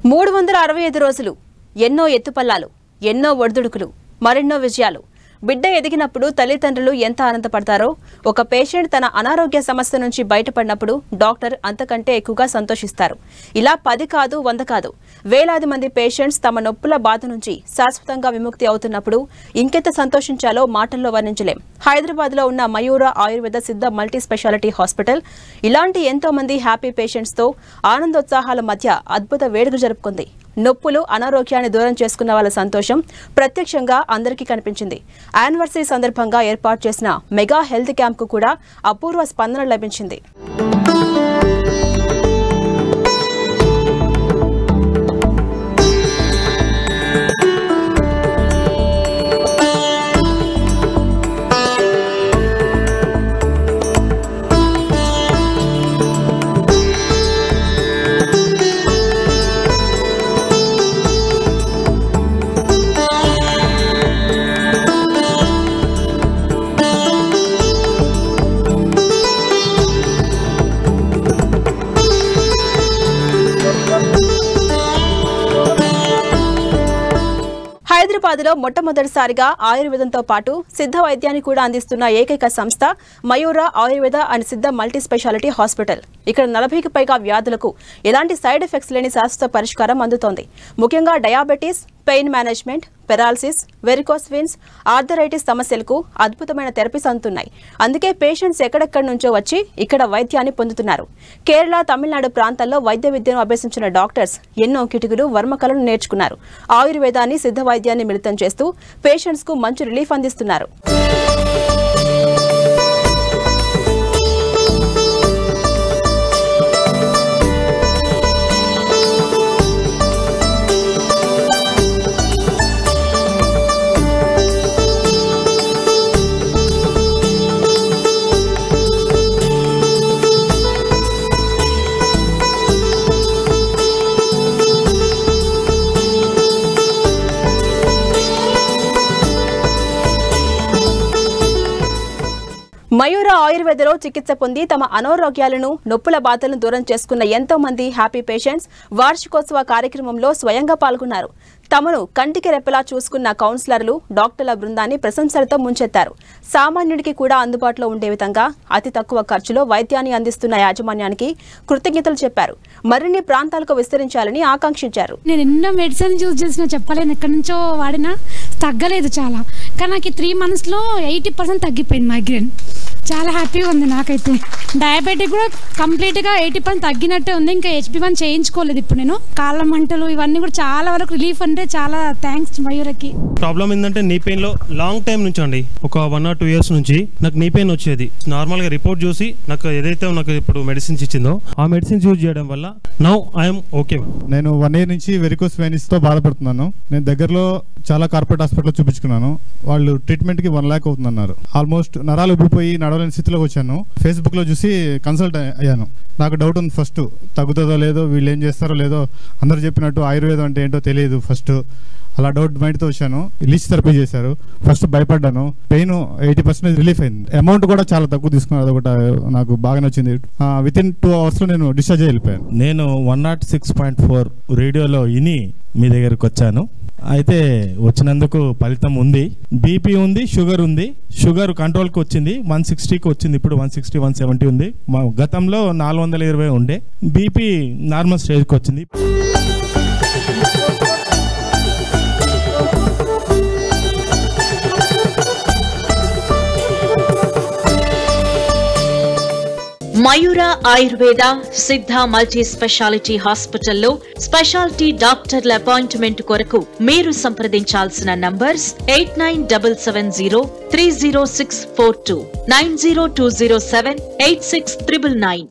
మూడు వందల అరవై ఐదు రోజులు ఎన్నో ఎత్తుపల్లాలు ఎన్నో ఒడిదుడుకులు మరెన్నో విజయాలు బిడ్డ ఎదిగినప్పుడు తల్లిదండ్రులు ఎంత ఆనందపడతారో ఒక పేషెంట్ తన అనారోగ్య సమస్య నుంచి బయటపడినప్పుడు డాక్టర్ అంతకంటే ఎక్కువగా సంతోషిస్తారు ఇలా పది కాదు వంద కాదు వేలాది మంది పేషెంట్స్ తమ నొప్పుల బాధ నుంచి శాశ్వతంగా విముక్తి అవుతున్నప్పుడు ఇంకెంత సంతోషించాలో మాటల్లో వర్ణించలేం హైదరాబాద్ లో ఉన్న మయూర Ayurveda Siddha multi speciality hospital ఇలాంటి ఎంతో మంది హ్యాపీ పేషెంట్స్ తో ఆనందోత్సాహాల మధ్య అద్భుత వేడుక జరుపుకుంది నొప్పులు అనారోగ్యాన్ని దూరం చేసుకున్న వాళ్ళ సంతోషం ప్రత్యక్షంగా అందరికీ కనిపించింది యానివర్సరీ సందర్భంగా ఏర్పాటు చేసిన మెగా హెల్త్ క్యాంప్ కు కూడా అపూర్వ స్పందన లభించింది హైదరాబాద్ లో మొట్టమొదటిసారిగా ఆయుర్వేదంతో పాటు సిద్ధ వైద్యాన్ని కూడా అందిస్తున్న ఏకైక సంస్థ Mayura Ayurveda and Siddha multi speciality hospital ఇక్కడ నలభైకి పైగా వ్యాధులకు ఎలాంటి సైడ్ ఎఫెక్ట్స్ లేని శాశ్వత పరిష్కారం అందుతోంది ముఖ్యంగా diabetes pain management paralysis varicose veins arthritis సమస్యలకు అద్భుతమైన థెరపీస్ అందుతున్నాయి అందుకే పేషెంట్స్ ఎక్కడెక్కడి నుంచో వచ్చి ఇక్కడ వైద్యాన్ని పొందుతున్నారు కేరళ తమిళనాడు ప్రాంతాల్లో వైద్య విద్యను అభ్యసించిన డాక్టర్స్ ఎన్నో కిటుకులు వర్మకలను నేర్చుకున్నారు ఆయుర్వేదాన్ని సిద్ధ వైద్యాన్ని మిళితం చేస్తూ పేషెంట్స్ కు మంచి రిలీఫ్ అందిస్తున్నారు మయూర ఆయుర్వేదలో చికిత్స పొంది తమ అనారోగ్యాలను నొప్పుల బాధలను దూరం చేసుకున్న ఎంతో మంది హ్యాపీ పేషెంట్స్ వార్షికోత్సవ కార్యక్రమంలో స్వయంగా పాల్గొన్నారు తమను కంటికి రెప్పలా చూసుకున్న కౌన్సిలర్లు డాక్టర్ల బృందాన్ని ప్రశంసలతో ముంచెత్తారు సామాన్యుడికి కూడా అందుబాటులో ఉండే విధంగా అతి తక్కువ ఖర్చులో వైద్యాన్ని అందిస్తున్న యాజమాన్యానికి కృతజ్ఞతలు చెప్పారు మరిన్ని ప్రాంతాలకు విస్తరించాలని ఆకాంక్షించారు నేను ఎన్నో మెడిసిన్ యూజ్ చేసినా చెప్పలేను ఎక్కడి నుంచో వాడినా తగ్గలేదు చాలా కానీ నాకు ఈ త్రీ మంత్స్లో ఎయిటీ పర్సెంట్ తగ్గిపోయింది మైగ్రేన్ చాలా హ్యాపీగా ఉంది నాకైతే డయాబెటిక్ కూడా కంప్లీట్గా ఎయిటీ పర్సెంట్ తగ్గినట్టే ఉంది ఇంకా హెచ్పి వన్ చేయించుకోలేదు ఇప్పుడు నేను కాళ్ళ మంటలు ఇవన్నీ కూడా చాలా వరకు రిలీఫ్ అంటే చాలా థ్యాంక్స్ మయూరకి ప్రాబ్లం ఏంటంటే నీ పెయిన్ లో లాంగ్ టైం నుంచి అండి ఒక వన్ ఆర్ టూ ఇయర్స్ నుంచి నాకు నీ పెయిన్ వచ్చేది నార్మల్ గా రిపోర్ట్ చూసి నాకు ఏదైతే నాకు ఇప్పుడు మెడిసిన్స్ ఇచ్చిందో ఆ మెడిసిన్స్ యూజ్ చేయడం వల్ల నౌ ఐఎమ్ ఓకే నేను వన్ ఇయర్ నుంచి వెరికోస్ వెయిన్స్ తో బాధపడుతున్నాను నేను దగ్గరలో చాలా కార్పొరేట్ హాస్పిటల్లో చూపించుకున్నాను వాళ్ళు ట్రీట్మెంట్ కి వన్ ల్యాక్ అవుతుందన్నారు ఆల్మోస్ట్ నరాలు ఉబ్బిపోయి నడవలేని స్థితిలోకి వచ్చాను ఫేస్బుక్ లో చూసి కన్సల్ట్ అయ్యాను నాకు డౌట్ ఉంది ఫస్ట్ తగ్గుతుందో లేదో వీళ్ళు ఏం చేస్తారో లేదో అందరూ చెప్పినట్టు ఆయుర్వేదం అంటే ఏంటో తెలియదు ఫస్ట్ అలా డౌట్ మైండ్తో వచ్చాను లిచ్ థెరపీ చేశారు ఫస్ట్ భయపడ్డాను పెయిన్ ఎయిటీ పర్సెంట్ రిలీఫ్ అయింది అమౌంట్ కూడా చాలా తక్కువ తీసుకున్నారు అదొకటి నాకు బాగా నచ్చింది విత్ ఇన్ టూ అవర్స్లో నేను డిశ్చార్జ్ వెళ్ళిపోయాను నేను one naught six point four రేడియోలో విని మీ దగ్గరకు వచ్చాను అయితే వచ్చినందుకు ఫలితం ఉంది బీపీ ఉంది షుగర్ ఉంది షుగర్ కంట్రోల్కి వచ్చింది వన్ సిక్స్టీకి వచ్చింది ఇప్పుడు వన్ సిక్స్టీ వన్ సెవెంటీ ఉంది మా గతంలో నాలుగు వందల ఇరవై ఉండే బీపీ నార్మల్ స్టేజ్కి వచ్చింది మయూర ఆయుర్వేద సిద్ధ మల్టీ స్పెషాలిటీ హాస్పిటల్లో స్పెషాలిటీ డాక్టర్ల అపాయింట్మెంట్ కొరకు మీరు సంప్రదించాల్సిన numbers eight nine double seven zero three zero six four two nine zero two zero seven eight six triple nine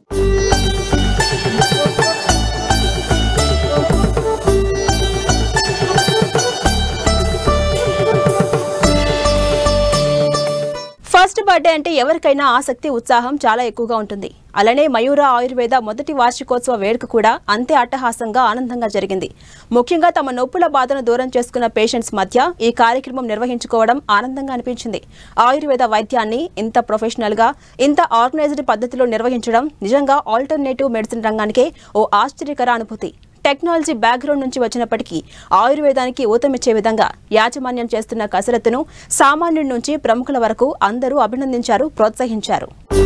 first birthday అంటే ఎవరికైనా ఆసక్తి ఉత్సాహం చాలా ఎక్కువగా ఉంటుంది అలానే మయూర ఆయుర్వేద మొదటి వార్షికోత్సవ వేడుక కూడా అంతే అట్టహాసంగా ఆనందంగా జరిగింది ముఖ్యంగా తమ నొప్పుల బాధను దూరం చేసుకున్న పేషెంట్స్ మధ్య ఈ కార్యక్రమం నిర్వహించుకోవడం ఆనందంగా అనిపించింది ఆయుర్వేద వైద్యాన్ని ఇంత ప్రొఫెషనల్ గా ఇంత ఆర్గనైజ్డ్ పద్ధతిలో నిర్వహించడం నిజంగా ఆల్టర్నేటివ్ మెడిసిన్ రంగానికే ఓ ఆశ్చర్యకర అనుభూతి టెక్నాలజీ బ్యాక్గ్రౌండ్ నుంచి వచ్చినప్పటికీ ఆయుర్వేదానికి ఊతమిచ్చే విధంగా యాజమాన్యం చేస్తున్న కసరత్తును సామాన్యుడి నుంచి ప్రముఖుల వరకు అందరూ అభినందించారు ప్రోత్సహించారు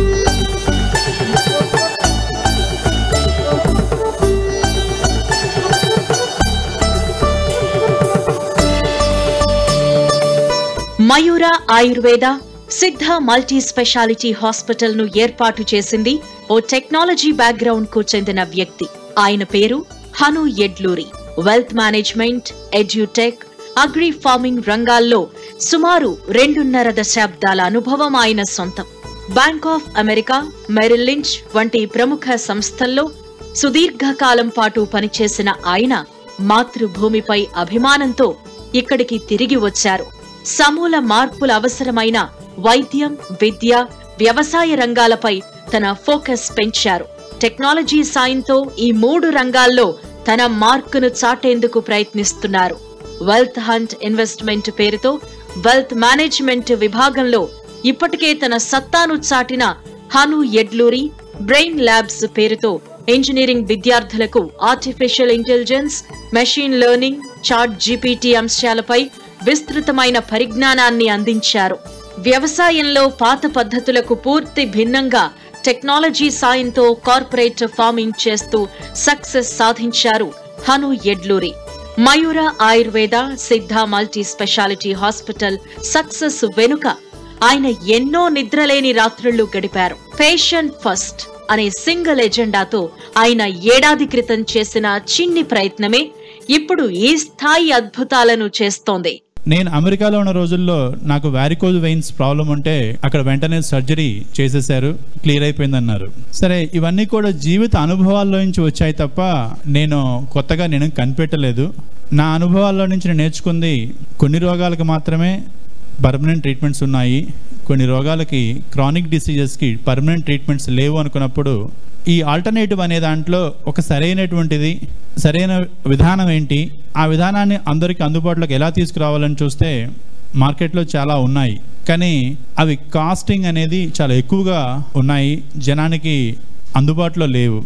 మయూర Ayurveda Siddha multi speciality hospital ను ఏర్పాటు చేసింది ఓ టెక్నాలజీ బ్యాక్గ్రౌండ్ కు చెందిన వ్యక్తి ఆయన పేరు Hanu Edluri wealth management edutech agri farming రంగాల్లో సుమారు రెండున్నర దశాబ్దాల అనుభవం ఆయన సొంతం Bank of America Merrill Lynch వంటి ప్రముఖ సంస్థల్లో సుదీర్ఘకాలం పాటు పనిచేసిన ఆయన మాతృభూమిపై అభిమానంతో ఇక్కడికి తిరిగి వచ్చారు సమూల మార్పులు అవసరమైన వైద్యం విద్య వ్యవసాయ రంగాలపై తన ఫోకస్ పెంచారు టెక్నాలజీ సాయంతో ఈ మూడు రంగాల్లో తన మార్కును చాటేందుకు ప్రయత్నిస్తున్నారు వెల్త్ హంట్ ఇన్వెస్ట్మెంట్ పేరుతో వెల్త్ మేనేజ్మెంట్ విభాగంలో ఇప్పటికే తన సత్తాను చాటిన హను ఎడ్లూరి బ్రెయిన్ ల్యాబ్స్ పేరుతో ఇంజనీరింగ్ విద్యార్థులకు artificial intelligence machine learning ChatGPT అంశాలపై విస్తృతమైన పరిజ్ఞానాన్ని అందించారు వ్యవసాయంలో పాత పద్ధతులకు పూర్తి భిన్నంగా టెక్నాలజీ సాయంతో కార్పొరేట్ ఫార్మింగ్ చేస్తూ సక్సెస్ సాధించారు హను ఎడ్లూరి మయూర Ayurveda Siddha multi speciality hospital success వెనుక ఆయన ఎన్నో నిద్రలేని రాత్రుళ్లు గడిపారు పేషెంట్ ఫస్ట్ అనే సింగిల్ ఎజెండాతో ఆయన ఏడాది క్రితం చేసిన చిన్ని ప్రయత్నమే ఇప్పుడు ఈ స్థాయి అద్భుతాలను చేస్తోంది నేను అమెరికాలో ఉన్న రోజుల్లో నాకు వ్యారికోజ్ వెయిన్స్ ప్రాబ్లం ఉంటే అక్కడ వెంటనే సర్జరీ చేసేశారు క్లియర్ అయిపోయిందన్నారు సరే ఇవన్నీ కూడా జీవిత అనుభవాల్లో నుంచి వచ్చాయి తప్ప నేను కొత్తగా నేను కనిపెట్టలేదు నా అనుభవాల్లో నుంచి నేను నేర్చుకుంది కొన్ని రోగాలకు మాత్రమే పర్మనెంట్ ట్రీట్మెంట్స్ ఉన్నాయి కొన్ని రోగాలకి క్రానిక్ డిసీజెస్కి పర్మనెంట్ ట్రీట్మెంట్స్ లేవు అనుకున్నప్పుడు ఈ ఆల్టర్నేటివ్ అనే దాంట్లో ఒక సరైనటువంటిది సరైన విధానం ఏంటి ఆ విధానాన్ని అందరికీ అందుబాటులోకి ఎలా తీసుకురావాలని చూస్తే మార్కెట్లో చాలా ఉన్నాయి కానీ అవి కాస్టింగ్ అనేది చాలా ఎక్కువగా ఉన్నాయి జనానికి అందుబాటులో లేవు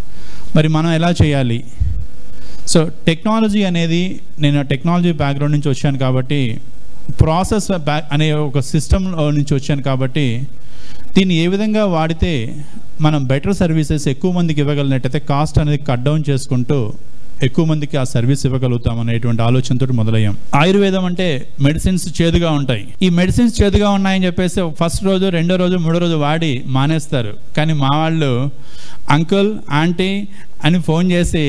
మరి మనం ఎలా చేయాలి సో టెక్నాలజీ అనేది నేను టెక్నాలజీ బ్యాక్గ్రౌండ్ నుంచి వచ్చాను కాబట్టి ప్రాసెస్ బ్యాక్ అనే ఒక సిస్టమ్ నుంచి వచ్చాను కాబట్టి దీన్ని ఏ విధంగా వాడితే మనం బెటర్ సర్వీసెస్ ఎక్కువ మందికి ఇవ్వగలిగినట్టయితే కాస్ట్ అనేది కట్ డౌన్ చేసుకుంటూ ఎక్కువ మందికి ఆ సర్వీస్ ఇవ్వగలుగుతాం అనేటువంటి ఆలోచనతో మొదలయ్యాం ఆయుర్వేదం అంటే మెడిసిన్స్ చేదుగా ఉంటాయి ఈ మెడిసిన్స్ చేదుగా ఉన్నాయని చెప్పేసి ఫస్ట్ రోజు రెండో రోజు మూడో రోజు వాడి మానేస్తారు కానీ మా వాళ్ళు అంకుల్ ఆంటీ అని ఫోన్ చేసి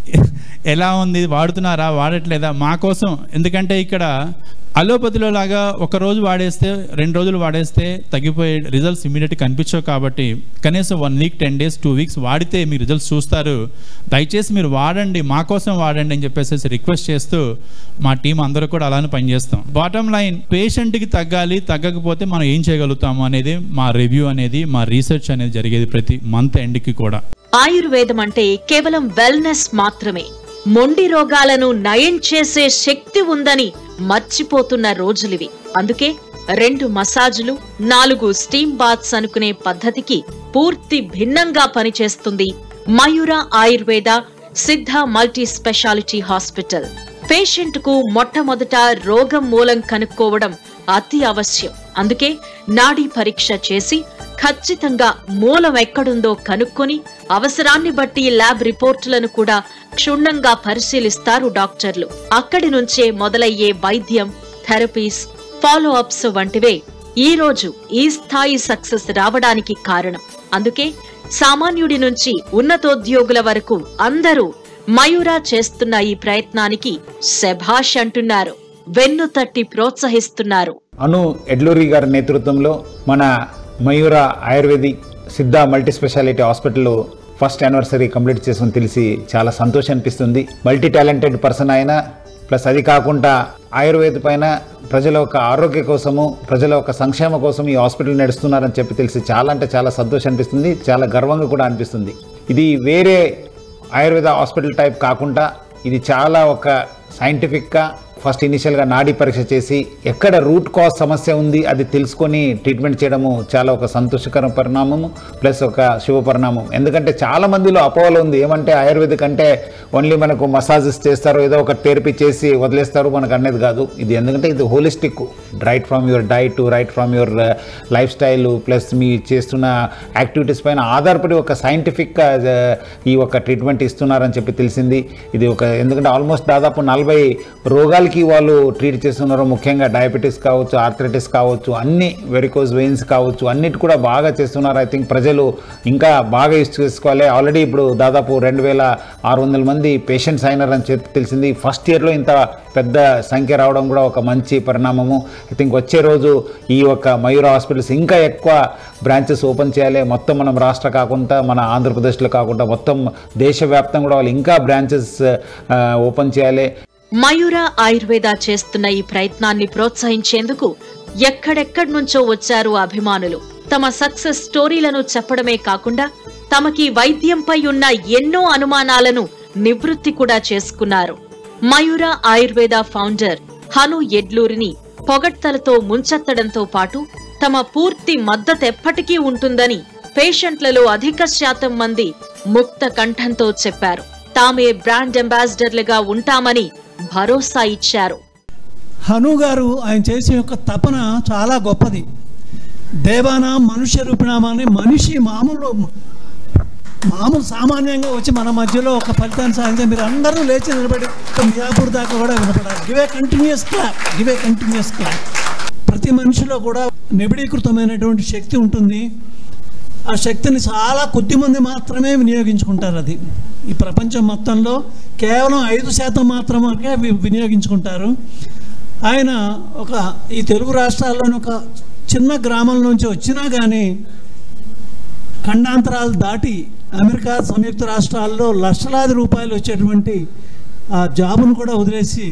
ఎలా ఉంది వాడుతున్నారా వాడట్లేదా మా కోసం ఎందుకంటే ఇక్కడ అలోపతిలో లాగా ఒక రోజు వాడేస్తే రెండు రోజులు వాడేస్తే తగ్గిపోయే రిజల్ట్స్ ఇమీడియట్ కనిపించవు కాబట్టి కనీసం one week ten days two weeks వాడితే మీ రిజల్ట్స్ చూస్తారు దయచేసి మీరు వాడండి మా కోసం వాడండి అని చెప్పేసి రిక్వెస్ట్ చేస్తూ మా టీం అందరూ కూడా అలానే పనిచేస్తాం బాటమ్ లైన్ పేషెంట్కి తగ్గాలి తగ్గకపోతే మనం ఏం చేయగలుగుతాము అనేది మా రివ్యూ అనేది మా రీసెర్చ్ అనేది జరిగేది ప్రతి మంత్ ఎండ్కి కూడా ఆయుర్వేదం అంటే కేవలం వెల్నెస్ మాత్రమే మొండి రోగాలను నయం చేసే శక్తి ఉందని మర్చిపోతున్న రోజులివి అందుకే రెండు మసాజులు నాలుగు స్టీమ్ బాత్స్ అనుకునే పద్ధతికి పూర్తి భిన్నంగా పనిచేస్తుంది మయూర Ayurveda Siddha multi speciality hospital patient కు మొట్టమొదట రోగం మూలం కనుక్కోవడం అతి అవశ్యం అందుకే నాడీ పరీక్ష చేసి ఖచ్చితంగా మూలం ఎక్కడుందో కనుక్కొని అవసరాన్ని బట్టి ల్యాబ్ రిపోర్టులను కూడా క్షుణ్ణంగా పరిశీలిస్తారు డాక్టర్లు అక్కడి నుంచే మొదలయ్యే వైద్యం థెరపీస్ ఫాలో అప్స్ వంటివే ఈ రోజు ఈ స్థాయి సక్సెస్ రావడానికి కారణం అందుకే సామాన్యుడి నుంచి ఉన్నతోద్యోగుల వరకు అందరూ మయూరా చేస్తున్న ఈ ప్రయత్నానికి శభాష్ అంటున్నారు వెన్ను తట్టి ప్రోత్సహిస్తున్నారు అను ఎడ్లూరి గారి నేతృత్వంలో మన Mayura Ayurvedic Siddha multi speciality hospital first anniversary complete చేసుకుని తెలిసి చాలా సంతోషం అనిపిస్తుంది మల్టీ టాలెంటెడ్ పర్సన్ అయినా ప్లస్ అది కాకుండా ఆయుర్వేద పైన ప్రజల యొక్క ఆరోగ్య కోసము ప్రజల యొక్క సంక్షేమ కోసం ఈ హాస్పిటల్ నడుస్తున్నారని చెప్పి తెలిసి చాలా అంటే చాలా సంతోషం అనిపిస్తుంది చాలా గర్వంగా కూడా అనిపిస్తుంది ఇది వేరే ఆయుర్వేద హాస్పిటల్ టైప్ కాకుండా ఇది చాలా ఒక సైంటిఫిక్గా ఫస్ట్ ఇనిషియల్గా నాడీ పరీక్ష చేసి ఎక్కడ రూట్ కాజ్ సమస్య ఉంది అది తెలుసుకొని ట్రీట్మెంట్ చేయడము చాలా ఒక సంతోషకర పరిణామము ప్లస్ ఒక శుభ పరిణామం ఎందుకంటే చాలా మందిలో అపోహలు ఉంది ఏమంటే ఆయుర్వేదిక్ అంటే ఓన్లీ మనకు మసాజెస్ చేస్తారు ఏదో ఒక థెరపీ చేసి వదిలేస్తారు మనకు అనేది కాదు ఇది ఎందుకంటే ఇది holistic right from your diet right from your lifestyle plus మీ చేస్తున్న యాక్టివిటీస్ పైన ఆధారపడి ఒక సైంటిఫిక్ ఈ ఒక ట్రీట్మెంట్ ఇస్తున్నారని చెప్పి తెలిసింది ఇది ఒక ఎందుకంటే ఆల్మోస్ట్ దాదాపు నలభై రోగాలకి వాళ్ళు ట్రీట్ చేస్తున్నారు ముఖ్యంగా డయాబెటీస్ కావచ్చు ఆర్థరైటిస్ కావచ్చు అన్ని వెరికోజ్ వెయిన్స్ కావచ్చు అన్నిటి కూడా బాగా చేస్తున్నారు ఐ థింక్ ప్రజలు ఇంకా బాగా యూస్ చేసుకోవాలి ఆల్రెడీ ఇప్పుడు దాదాపు రెండు వేల ఆరు వందల మంది పేషెంట్స్ అయినారని చెప్పి తెలిసింది ఫస్ట్ ఇయర్లో ఇంత పెద్ద సంఖ్య రావడం కూడా ఒక మంచి పరిణామము ఐ థింక్ వచ్చే రోజు ఈ యొక్క మయూర హాస్పిటల్స్ ఇంకా ఎక్కువ బ్రాంచెస్ ఓపెన్ చేయాలి మొత్తం మనం రాష్ట్ర కాకుండా మన ఆంధ్రప్రదేశ్లో కాకుండా మొత్తం దేశవ్యాప్తంగా కూడా వాళ్ళు ఇంకా బ్రాంచెస్ ఓపెన్ చేయాలి మయూర ఆయుర్వేద చేస్తున్న ఈ ప్రయత్నాన్ని ప్రోత్సహించేందుకు ఎక్కడెక్కడి నుంచో వచ్చారు అభిమానులు తమ సక్సెస్ స్టోరీలను చెప్పడమే కాకుండా తమకి వైద్యంపై ఉన్న ఎన్నో అనుమానాలను నివృత్తి కూడా చేసుకున్నారు మయూర ఆయుర్వేద ఫౌండర్ హను ఎడ్లూరిని పొగడ్తలతో ముంచెత్తడంతో పాటు తమ పూర్తి మద్దతెప్పటికీ ఉంటుందని పేషెంట్లలో అధిక శాతం మంది ముక్త కంఠంతో చెప్పారు తామే బ్రాండ్ అంబాసిడర్లుగా ఉంటామని భరోసా ఇచ్చారు హను గారు ఆయన చేసే యొక్క తపన చాలా గొప్పది దేవానా మనుష్య రూపిణామాన్ని మనిషి మామూలు మామూలు సామాన్యంగా వచ్చి మన మధ్యలో ఒక ఫలితాన్ని సాధించే మీరు అందరూ లేచి నిలబడి ఒక మియాపూర్ దాకా కూడా వినపడాలి give continuous clap give continuous clap ప్రతి మనిషిలో కూడా నిబిడీకృతమైనటువంటి శక్తి ఉంటుంది ఆ శక్తిని చాలా కొద్ది మంది మాత్రమే వినియోగించుకుంటారు అది ఈ ప్రపంచం మొత్తంలో కేవలం ఐదు శాతం మాత్రమే వి- వినియోగించుకుంటారు ఆయన ఒక ఈ తెలుగు రాష్ట్రాల్లోని ఒక చిన్న గ్రామం నుంచి వచ్చినా కానీ ఖండాంతరాలు దాటి అమెరికా సంయుక్త రాష్ట్రాల్లో లక్షలాది రూపాయలు వచ్చేటువంటి ఆ జాబును కూడా వదిలేసి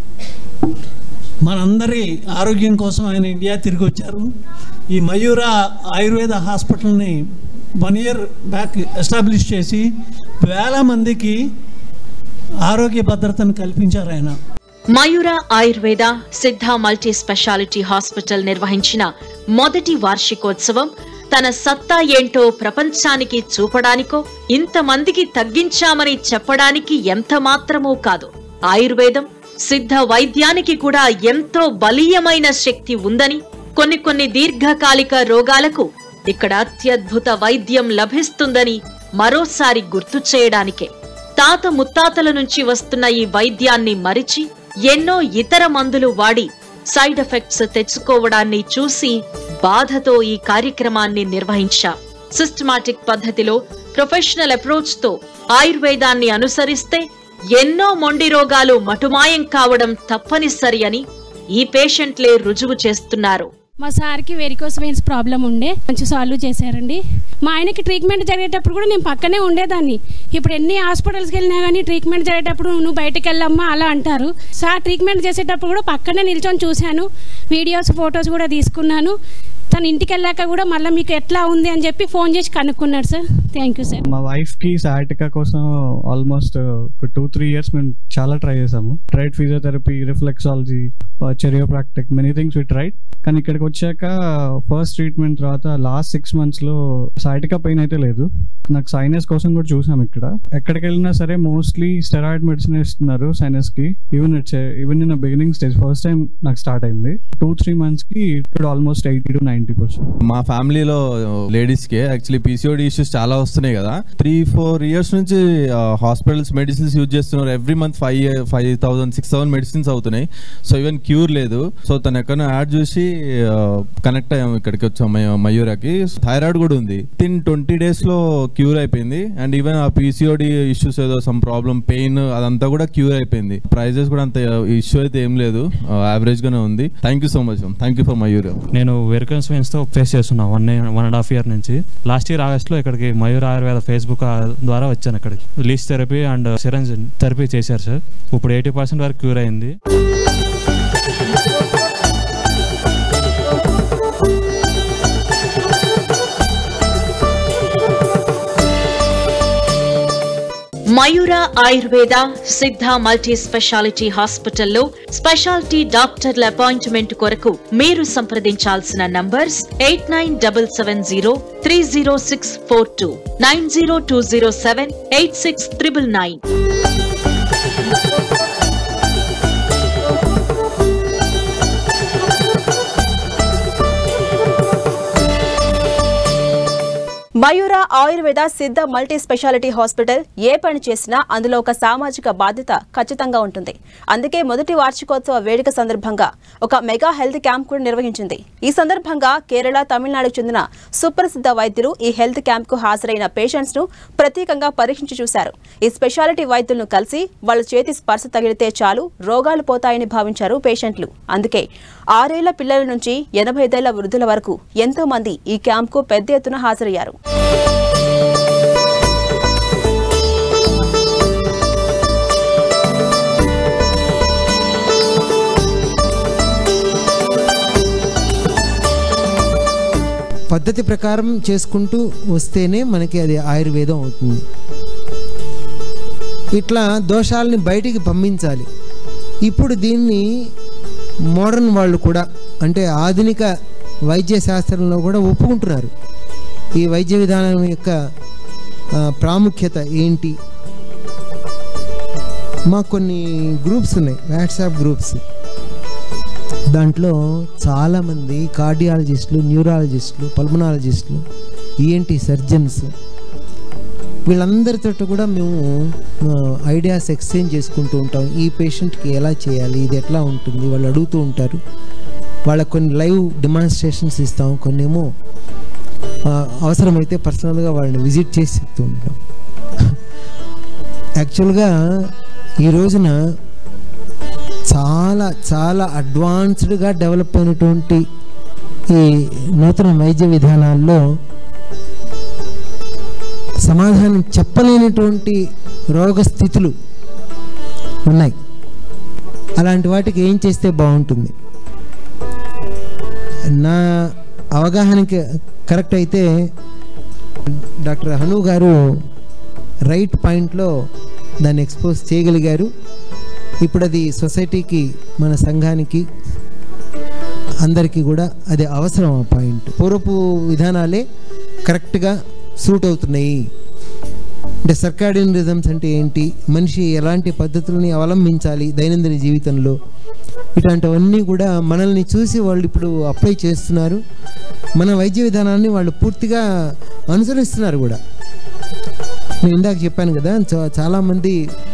మనందరి ఆరోగ్యం కోసం ఆయన ఇండియా తిరిగి వచ్చారు ఈ మయూర ఆయుర్వేద హాస్పిటల్ని వన్ ఇయర్ బ్యాక్ ఎస్టాబ్లిష్ చేసి వేల మందికి ఆరోగ్య భద్రతను కల్పించారు ఆయన మయూర Ayurveda Siddha multi speciality hospital నిర్వహించిన మొదటి వార్షికోత్సవం తన సత్తా ఏంటో ప్రపంచానికి చూపడానికో ఇంతమందికి తగ్గించామని చెప్పడానికి ఎంత మాత్రమూ కాదు ఆయుర్వేదం సిద్ధ వైద్యానికి కూడా ఎంతో బలీయమైన శక్తి ఉందని కొన్ని కొన్ని దీర్ఘకాలిక రోగాలకు ఇక్కడ అత్యద్భుత వైద్యం లభిస్తుందని మరోసారి గుర్తు చేయడానికే తాత ముత్తాతల నుంచి వస్తున్న ఈ వైద్యాన్ని మరిచి ఎన్నో ఇతర మందులు వాడి సైడ్ ఎఫెక్ట్స్ తెచ్చుకోవడాన్ని చూసి బాధతో ఈ కార్యక్రమాన్ని నిర్వహించాం సిస్టమాటిక్ పద్ధతిలో ప్రొఫెషనల్ అప్రోచ్ తో ఆయుర్వేదాన్ని అనుసరిస్తే ఎన్నో మొండి రోగాలు మటుమాయం కావడం తప్పనిసరి అని ఈ పేషెంట్లే రుజువు చేస్తున్నారు మా సార్కి వెరికోస్ వెయిన్స్ ప్రాబ్లం ఉండే మంచి సాల్వ్ చేశారండి మా ఆయనకి ట్రీట్మెంట్ జరిగేటప్పుడు కూడా నేను పక్కనే ఉండేదాన్ని ఇప్పుడు ఎన్ని హాస్పిటల్స్కి వెళ్ళినా కానీ ట్రీట్మెంట్ జరిగేటప్పుడు నువ్వు బయటకు వెళ్ళమ్మా అలా అంటారు సార్ ట్రీట్మెంట్ చేసేటప్పుడు కూడా పక్కనే నిల్చొని చూశాను వీడియోస్ ఫొటోస్ కూడా తీసుకున్నాను తను ఇంటికి వెళ్ళాక కూడా మళ్ళీ మీకు ఎట్లా ఉంది అని చెప్పి ఫోన్ చేసి కనుక్కున్నాడు సార్ థ్యాంక్ యూ సార్ మా వైఫ్ కి సాటికా కోసం ఆల్మోస్ట్ ఒక టూ త్రీ ఇయర్స్ మేము చాలా ట్రై చేసాము tried physiotherapy reflexology chiropractic many things we tried కానీ ఇక్కడికి వచ్చాక ఫస్ట్ ట్రీట్మెంట్ తర్వాత లాస్ట్ సిక్స్ మంత్స్ లో సాటికా పెయిన్ అయితే లేదు నాకు సైనస్ కోసం కూడా చూసాం ఇక్కడ ఎక్కడికి వెళ్ళినా సరే మోస్ట్లీ స్టెరాయిడ్ మెడిసిన్ ఇస్తున్నారు సైనస్ కి even it's even in beginning stage first time నాకు స్టార్ట్ అయింది టూ త్రీ మంత్స్ కి ఇప్పుడు almost eighty to ninety percent మా ఫ్యామిలీలో లేడీస్ కి యాక్చువల్లీ పీసీఓడి ఇష్యూస్ చాలా వస్తున్నాయి కదా త్రీ ఫోర్ ఇయర్స్ నుంచి హాస్పిటల్స్ మెడిసిన్స్ యూజ్ చేస్తున్నారు every month five five thousand six thousand medicines అవుతున్నాయి సో ఈవెన్ క్యూర్ లేదు సో తను ఎక్కడ యాడ్ చూసి కనెక్ట్ అయ్యాము ఇక్కడికి వచ్చాం మయ- మయూరాకి థైరాయిడ్ కూడా ఉంది విత్ ఇన్ ట్వంటీ డేస్ లో క్యూర్ అయిపోయింది అండ్ ఈవెన్ ఆ పీసీఓడి ఇష్యూస్ ఏదో సమ్ ప్రాబ్లం పెయిన్ అదంతా కూడా క్యూర్ అయిపోయింది ప్రైజెస్ కూడా అంత ఇష్యూ అయితే ఏం లేదు యావరేజ్ గానే ఉంది thank you so much thank you for Mayura నేను వెరికన్స్ తో ఫేస్ చేస్తున్నా one one and half year నుంచి లాస్ట్ ఇయర్ ఆగస్ట్ లో ఇక్కడికి మయూర్ ఆయుర్వేద ఫేస్బుక్ ద్వారా వచ్చాను ఇక్కడికి leech therapy and syringe therapy చేశారు సార్ ఇప్పుడు ఎయిటీ పర్సెంట్ వరకు క్యూర్ అయింది మయూర ఆయుర్వేద సిద్ధ మల్టీ స్పెషాలిటీ హాస్పిటల్లో స్పెషాలిటీ డాక్టర్ల అపాయింట్మెంట్ కొరకు మీరు సంప్రదించాల్సిన numbers eight nine double seven zero three zero six four two nine zero two zero seven eight six triple nine Mayura Ayurveda Siddha multi speciality hospital ఏ పని చేసినా అందులో ఒక సామాజిక బాధ్యత ఖచ్చితంగా ఉంటుంది అందుకే మొదటి వార్షికోత్సవ వేడుక సందర్భంగా ఒక మెగా హెల్త్ క్యాంప్ కూడా నిర్వహించింది ఈ సందర్భంగా కేరళ తమిళనాడుకు చెందిన సుప్రసిద్ధ వైద్యులు ఈ హెల్త్ క్యాంప్ కు హాజరైన పేషెంట్స్ ను ప్రత్యేకంగా పరీక్షించి చూశారు ఈ స్పెషాలిటీ వైద్యులను కలిసి వాళ్ళ చేతి స్పర్శ తగిలితే చాలు రోగాలు పోతాయని భావించారు పేషెంట్లు అందుకే ఆరేళ్ల పిల్లల నుంచి ఎనభై ఐదేళ్ల వృద్ధుల వరకు ఎంతో మంది ఈ క్యాంప్కు పెద్ద ఎత్తున హాజరయ్యారు పద్ధతి ప్రకారం చేసుకుంటూ వస్తేనే మనకి అది ఆయుర్వేదం అవుతుంది ఇట్లా దోషాలని బయటికి పంపించాలి ఇప్పుడు దీన్ని మోడర్న్ వాళ్ళు కూడా అంటే ఆధునిక వైద్య శాస్త్రంలో కూడా ఒప్పుకుంటున్నారు ఈ వైద్య విధానం యొక్క ఆ, ప్రాముఖ్యత ఏంటి మాకు కొన్ని గ్రూప్స్ ఉన్నాయి వాట్సాప్ గ్రూప్స్ దాంట్లో చాలామంది కార్డియాలజిస్టులు న్యూరాలజిస్టులు పల్మనాలజిస్టులు ఈఎన్టీ సర్జన్స్ వీళ్ళందరితో కూడా మేము ఐడియాస్ ఎక్స్చేంజ్ చేసుకుంటూ ఉంటాం ఈ పేషెంట్కి ఎలా చేయాలి ఇది ఎట్లా ఉంటుంది వాళ్ళు అడుగుతూ ఉంటారు వాళ్ళకి కొన్ని లైవ్ డెమాన్స్ట్రేషన్స్ ఇస్తాం కొన్ని ఏమో ఆ, అవసరమైతే పర్సనల్గా వాళ్ళని విజిట్ చేసి చెప్తూ ఉంటాం యాక్చువల్గా ఈ రోజున చాలా చాలా అడ్వాన్స్డ్గా డెవలప్ అయినటువంటి ఈ నూతన వైద్య విధానాల్లో సమాధానం చెప్పలేనటువంటి రోగ స్థితులు ఉన్నాయి అలాంటి వాటికి ఏం చేస్తే బాగుంటుంది నా అవగాహనకి కరెక్ట్ అయితే డాక్టర్ హను గారు రైట్ పాయింట్లో దాన్ని ఎక్స్పోజ్ చేయగలిగారు ఇప్పుడు అది సొసైటీకి మన సంఘానికి అందరికీ కూడా అది అవసరం ఆ పాయింట్ పూర్వపు విధానాలే కరెక్ట్గా సూట్ అవుతున్నాయి అంటే సర్కాడియన్ రిజమ్స్ అంటే ఏంటి మనిషి ఎలాంటి పద్ధతులని అవలంబించాలి దైనందిన జీవితంలో ఇట్లాంటివన్నీ కూడా మనల్ని చూసి వాళ్ళు ఇప్పుడు అప్లై చేస్తున్నారు మన వైద్య విధానాన్ని వాళ్ళు పూర్తిగా అనుసరిస్తున్నారు కూడా నేను ఇందాక చెప్పాను కదా చా- చాలామంది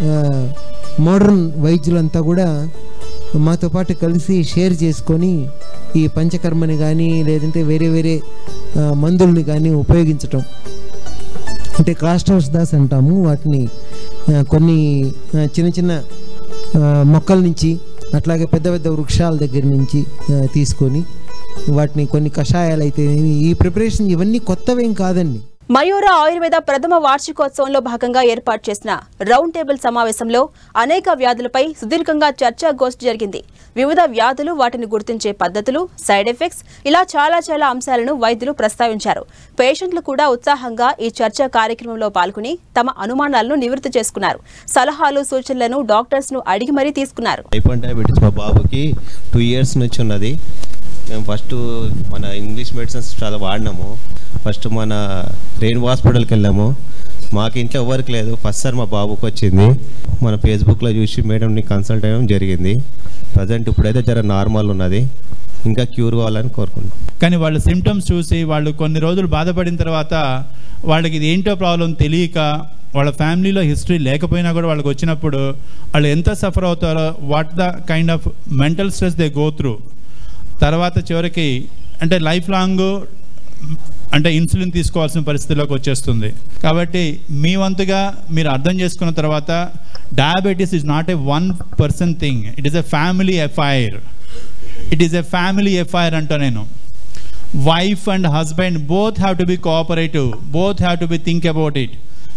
మోడర్న్ వైద్యులంతా కూడా మాతో పాటు కలిసి షేర్ చేసుకొని ఈ పంచకర్మని కానీ లేదంటే వేరే వేరే ఆ, మందుల్ని కానీ ఉపయోగించటం అంటే కాస్టర్స్ దాస్ అంటాము వాటిని ఆ, కొన్ని ఆ, చిన్న చిన్న ఆ, మొక్కల నుంచి అట్లాగే పెద్ద పెద్ద వృక్షాల దగ్గర నుంచి ఆ, తీసుకొని వాటిని కొన్ని కషాయాలు అయితే ఈ ప్రిపరేషన్ ఇవన్నీ కొత్తవేం కాదండి మయూర ఆయుర్వేద ప్రథమ వార్షికోత్సవంలో భాగంగా ఏర్పాటు చేసిన రౌండ్ టేబుల్ సమావేశంలో అనేక వ్యాధులపై సుదీర్ఘంగా చర్చా గోష్ఠి జరిగింది వివిధ వ్యాధులు వాటిని గుర్తించే పద్ధతులు సైడ్ ఎఫెక్ట్స్ ఇలా చాలా చాలా అంశాలను వైద్యులు ప్రస్తావించారు పేషెంట్లు కూడా ఉత్సాహంగా ఈ చర్చా కార్యక్రమంలో పాల్గొని తమ అనుమానాలను నివృత్తి చేసుకున్నారు సలహాలు సూచనలను డాక్టర్స్ ను అడిగి మరీ తీసుకున్నారు టైప్ వన్ డయాబెటీస్ మా బాబుకి టూ ఇయర్స్ నుంచి ఉన్నది మేము ఫస్ట్ మన ఇంగ్లీష్ మెడిసిన్స్ చాలా వాడినాము ఫస్ట్ మన రెయిన్ హాస్పిటల్కి వెళ్ళాము మాకు ఇంట్లో ఎవరికి లేదు ఫస్ట్ సార్ మా బాబుకి వచ్చింది మన ఫేస్బుక్లో చూసి మేడంని కన్సల్ట్ అయ్యడం జరిగింది ప్రజెంట్ ఇప్పుడైతే జర నార్మల్ ఉన్నది ఇంకా క్యూర్ కావాలని కోరుకుంటున్నాం కానీ వాళ్ళ సిమ్టమ్స్ చూసి వాళ్ళు కొన్ని రోజులు బాధపడిన తర్వాత వాళ్ళకి ఇది ఏంటో ప్రాబ్లం తెలియక వాళ్ళ ఫ్యామిలీలో హిస్టరీ లేకపోయినా కూడా వాళ్ళకి వచ్చినప్పుడు వాళ్ళు ఎంత సఫర్ అవుతారో what the kind of mental stress they go through తర్వాత చివరికి అంటే లైఫ్ లాంగ్ అంటే ఇన్సులిన్ తీసుకోవాల్సిన పరిస్థితిలోకి వచ్చేస్తుంది కాబట్టి మీ వంతుగా మీరు అర్థం చేసుకున్న తర్వాత diabetes is not a one person thing it is a family affair it is a family affair అంటా నేను wife and husband both have to be cooperative both have to be think about it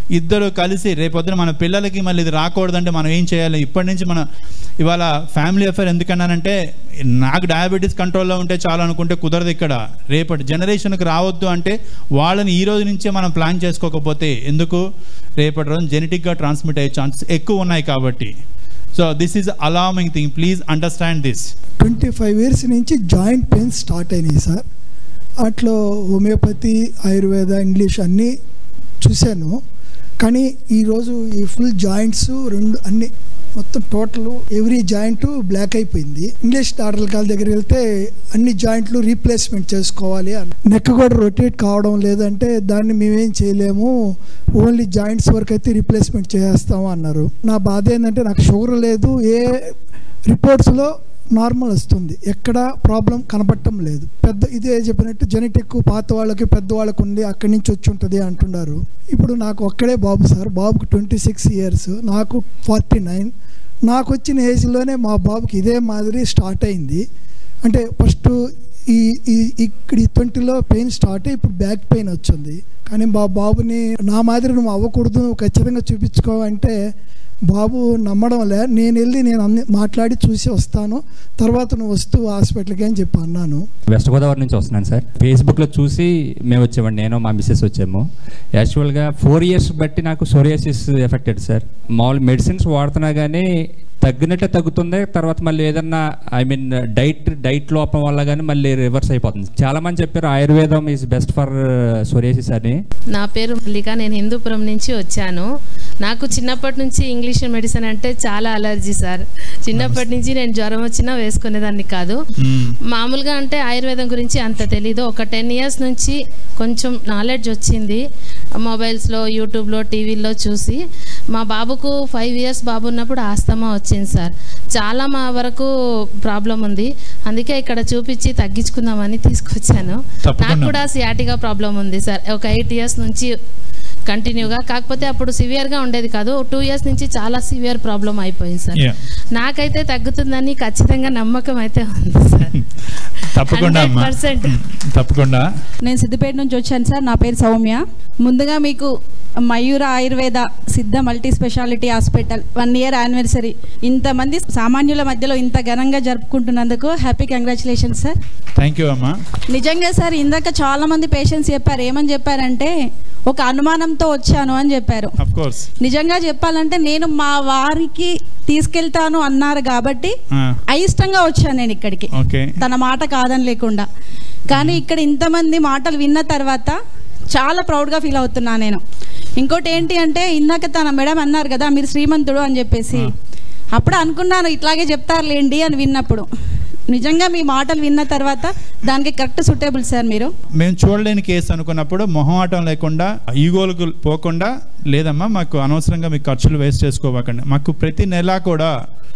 ఇద్దరు కలిసి రేపొద్దున మన పిల్లలకి మళ్ళీ ఇది రాకూడదంటే మనం ఏం చేయాలి ఇప్పటి నుంచి మన ఇవాళ ఫ్యామిలీ అఫేర్ ఎందుకన్నానంటే నాకు డయాబెటీస్ కంట్రోల్లో ఉంటే చాలు అనుకుంటే కుదరదు ఇక్కడ రేపటి జనరేషన్కి రావద్దు అంటే వాళ్ళని ఈ రోజు నుంచే మనం ప్లాన్ చేసుకోకపోతే ఎందుకు రేపటి రోజు జెనెటిక్గా ట్రాన్స్మిట్ అయ్యే ఛాన్సెస్ ఎక్కువ ఉన్నాయి కాబట్టి so this is alarming thing please understand this twenty five years నుంచి జాయింట్ పెయిన్స్ స్టార్ట్ అయినాయి సార్ అట్లో హోమియోపతి ఆయుర్వేద ఇంగ్లీష్ అన్నీ చూశాను కానీ ఈరోజు ఈ ఫుల్ జాయింట్స్ రెండు అన్ని మొత్తం టోటల్ ఎవ్రీ జాయింట్ బ్లాక్ అయిపోయింది ఇంగ్లీష్ డాక్టర్ల కాళ్ళ దగ్గరికి వెళ్తే అన్ని జాయింట్లు రీప్లేస్మెంట్ చేసుకోవాలి అని నెక్ కూడా రొటేట్ కావడం లేదంటే దాన్ని మేమేం చేయలేము ఓన్లీ జాయింట్స్ వరకు అయితే రీప్లేస్మెంట్ చేస్తాము అన్నారు నా బాధ ఏంటంటే నాకు షుగర్ లేదు ఏ రిపోర్ట్స్లో నార్మల్ వస్తుంది ఎక్కడ ప్రాబ్లం కనపడటం లేదు పెద్ద ఇదే చెప్పినట్టు జెనెటిక్ పాత వాళ్ళకి పెద్ద వాళ్ళకి ఉంది అక్కడి నుంచి వచ్చి ఉంటుంది అంటున్నారు ఇప్పుడు నాకు ఒక్కడే బాబు సార్ బాబుకి ట్వంటీ సిక్స్ ఇయర్స్ నాకు ఫార్టీ నైన్ నాకు వచ్చిన ఏజ్లోనే మా బాబుకి ఇదే మాదిరి స్టార్ట్ అయింది అంటే ఫస్ట్ ఈ ఈ ఇక్కడ ఈ ట్వంటీలో పెయిన్ స్టార్ట్ అయ్యి ఇప్పుడు బ్యాక్ పెయిన్ వచ్చింది కానీ మా బాబుని నా మాదిరి నువ్వు అవ్వకూడదు నువ్వు ఖచ్చితంగా చూపించుకో అంటే బాబు నమ్మడం లే నేను వెళ్ళి నేను అన్ని మాట్లాడి చూసి వస్తాను తర్వాత నువ్వు వస్తూ హాస్పిటల్కి అని చెప్పి అన్నాను వెస్ట్ గోదావరి నుంచి వస్తున్నాను సార్ ఫేస్బుక్లో చూసి మేము వచ్చామండి నేను మా మిస్సెస్ వచ్చాము యాక్చువల్గా ఫోర్ ఇయర్స్ బట్టి నాకు సోరియాసిస్ ఎఫెక్టెడ్ సార్ మామూలు మెడిసిన్స్ వాడుతున్నా కానీ తగ్గినట్టే తగ్గుతుంది తర్వాత మళ్ళీ ఏదన్నా ఐ మీన్ డైట్ డైట్ లోపం వల్ల కానీ మళ్ళీ రివర్స్ అయిపోతుంది చాలా మంది చెప్పారు ఆయుర్వేదం ఈజ్ బెస్ట్ ఫర్ సోరియాసిస్ అని నా పేరు మల్లిక నేను హిందూపురం నుంచి వచ్చాను నాకు చిన్నప్పటి నుంచి ఇంగ్లీష్ మెడిసిన్ అంటే చాలా అలర్జీ సార్ చిన్నప్పటి నుంచి నేను జ్వరం వచ్చినా వేసుకునేదాన్ని కాదు మామూలుగా అంటే ఆయుర్వేదం గురించి అంత తెలీదు ఒక టెన్ ఇయర్స్ నుంచి కొంచెం నాలెడ్జ్ వచ్చింది మొబైల్స్లో యూట్యూబ్లో టీవీల్లో చూసి మా బాబుకు ఫైవ్ ఇయర్స్ బాబు ఉన్నప్పుడు ఆస్తమా వచ్చింది సార్ చాలా మా వరకు ప్రాబ్లం ఉంది అందుకే ఇక్కడ చూపించి తగ్గించుకుందామని తీసుకొచ్చాను తప్పకుండా. నాకు కూడా సియాటిగా ప్రాబ్లం ఉంది సార్ ఒక ఎయిట్ ఇయర్స్ నుంచి కంటిన్యూగా కాకపోతే అప్పుడు సివియర్గా ఉండేది కాదు టూ ఇయర్స్ నుంచి చాలా సివియర్ ప్రాబ్లం అయిపోయింది సార్ Yeah. నాకైతే తగ్గుతుందని ఖచ్చితంగా నమ్మకం అయితే ఉంది సార్ తప్పకుండా అమ్మా 100%. తప్పకుండా నేను సిద్దిపేట నుంచి వచ్చాను సార్ నా పేరు సౌమ్య ముందుగా మీకు Mayura Ayurveda Siddha multi speciality hospital one year anniversary ఇంతమంది సామాన్యుల మధ్యలో ఇంత ఘనంగా జరుపుకుంటున్నందుకు happy congratulations sir thank you అమ్మా నిజంగా సార్ ఇందాక చాలా మంది పేషెంట్స్ చెప్పారు ఏమని చెప్పారంటే ఒక అనుమానంతో వచ్చాను అని చెప్పారు అఫ్ కోర్స్ నిజంగా చెప్పాలంటే నేను మా వారికి తీసుకెళ్తాను అన్నారు కాబట్టి అయిష్టంగా వచ్చాను నేను ఇక్కడికి ఓకే తన మాట కాదని లేకుండా కానీ ఇక్కడ ఇంతమంది మాటలు విన్న తర్వాత చాలా ప్రౌడ్గా ఫీల్ అవుతున్నా నేను ఇంకోటి ఏంటి అంటే ఇందాక తన మేడం అన్నారు కదా మీరు శ్రీమంతుడు అని చెప్పేసి అప్పుడు అనుకున్నాను ఇట్లాగే చెప్తారులేండి అని విన్నప్పుడు నిజంగా మీ మాటలు విన్న తర్వాత దానికి కరెక్ట్ సూటబుల్ సార్ మీరు మేము చూడలేని కేసు అనుకున్నప్పుడు మొహమాటం లేకుండా ఈగోలకు పోకుండా లేదమ్మా మాకు అనవసరంగా మీకు ఖర్చులు వేస్ట్ చేసుకోవకండి మాకు ప్రతి నెల కూడా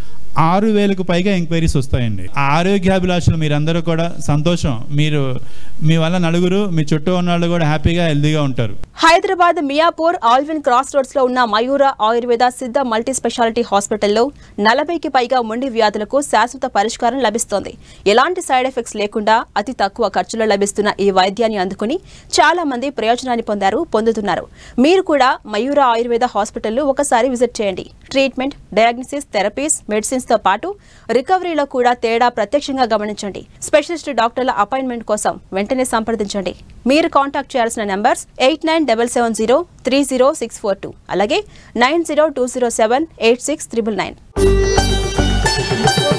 ఆరు వేలకు పైగా ఎంక్వైరీస్ వస్తాయండి ఆ ఆరోగ్యాభిలాషులు మీరందరూ కూడా సంతోషం మీరు మీ వల్ల నలుగురు మీ చుట్టూ ఉన్న వాళ్ళు కూడా హ్యాపీగా హెల్దీగా ఉంటారు Hyderabad Miyapur Allwyn cross roads లో ఉన్న మయూర ఆయుర్వేద సిద్ధ మల్టీ స్పెషాలిటీ హాస్పిటల్లో నలభైకి పైగా మొండి వ్యాధులకు శాశ్వత పరిష్కారం లభిస్తోంది ఎలాంటి సైడ్ ఎఫెక్ట్స్ లేకుండా అతి తక్కువ ఖర్చులో లభిస్తున్న ఈ వైద్యాన్ని అందుకుని చాలా మంది ప్రయోజనాన్ని పొందారు పొందుతున్నారు మీరు కూడా మయూర ఆయుర్వేద హాస్పిటల్లో ఒకసారి విజిట్ చేయండి ట్రీట్మెంట్ డయాగ్నోసిస్ థెరపీస్ మెడిసిన్స్ తో పాటు రికవరీలో కూడా తేడా ప్రత్యక్షంగా గమనించండి స్పెషలిస్ట్ డాక్టర్ల అపాయింట్మెంట్ కోసం వెంటనే సంప్రదించండి మీరు కాంటాక్ట్ చేయాల్సిన numbers eight nine double seven zero three zero six four two అలాగే nine zero two zero seven eight six triple nine